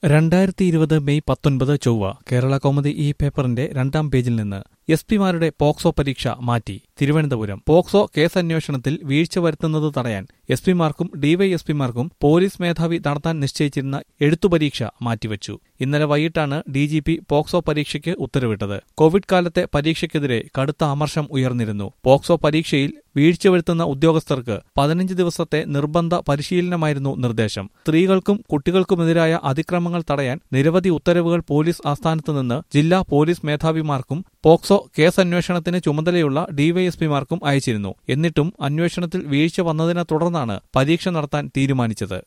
രണ്ടായിരത്തി ഇരുപത് മെയ് പത്തൊൻപത് ചൊവ്വ കേരള കൗമുദി ഈ പേപ്പറിന്റെ രണ്ടാം പേജിൽ നിന്ന് എസ് പിമാരുടെ പോക്സോ പരീക്ഷ മാറ്റി തിരുവനന്തപുരം പോക്സോ കേസ് അന്വേഷണത്തിൽ വീഴ്ച വരുത്തുന്നത് തടയാൻ എസ് പിമാർക്കും ഡിവൈഎസ്പിമാർക്കും പോലീസ് മേധാവി നടത്താൻ നിശ്ചയിച്ചിരുന്ന എഴുത്തുപരീക്ഷ മാറ്റിവച്ചു ഇന്നലെ വൈകിട്ടാണ് ഡി ജി പി പോക്സോ പരീക്ഷയ്ക്ക് ഉത്തരവിട്ടത് കോവിഡ് കാലത്തെ പരീക്ഷയ്ക്കെതിരെ കടുത്ത അമർഷം ഉയർന്നിരുന്നു പോക്സോ പരീക്ഷയിൽ വീഴ്ച വരുത്തുന്ന ഉദ്യോഗസ്ഥർക്ക് പതിനഞ്ച് ദിവസത്തെ നിർബന്ധ പരിശീലനമായിരുന്നു നിർദ്ദേശം സ്ത്രീകൾക്കും കുട്ടികൾക്കുമെതിരായ അതിക്രമങ്ങൾ തടയാൻ നിരവധി ഉത്തരവുകൾ പോലീസ് ആസ്ഥാനത്ത് നിന്ന് ജില്ലാ പോലീസ് മേധാവിമാർക്കും പോക്സോ കേസ് അന്വേഷണത്തിന് ചുമതലയുള്ള ഡിവൈഎസ്പിമാർക്കും അയച്ചിരുന്നു എന്നിട്ടും അന്വേഷണത്തിൽ വീഴ്ച വന്നതിനെ തുടർന്നാണ് പരീക്ഷ നടത്താൻ തീരുമാനിച്ചത്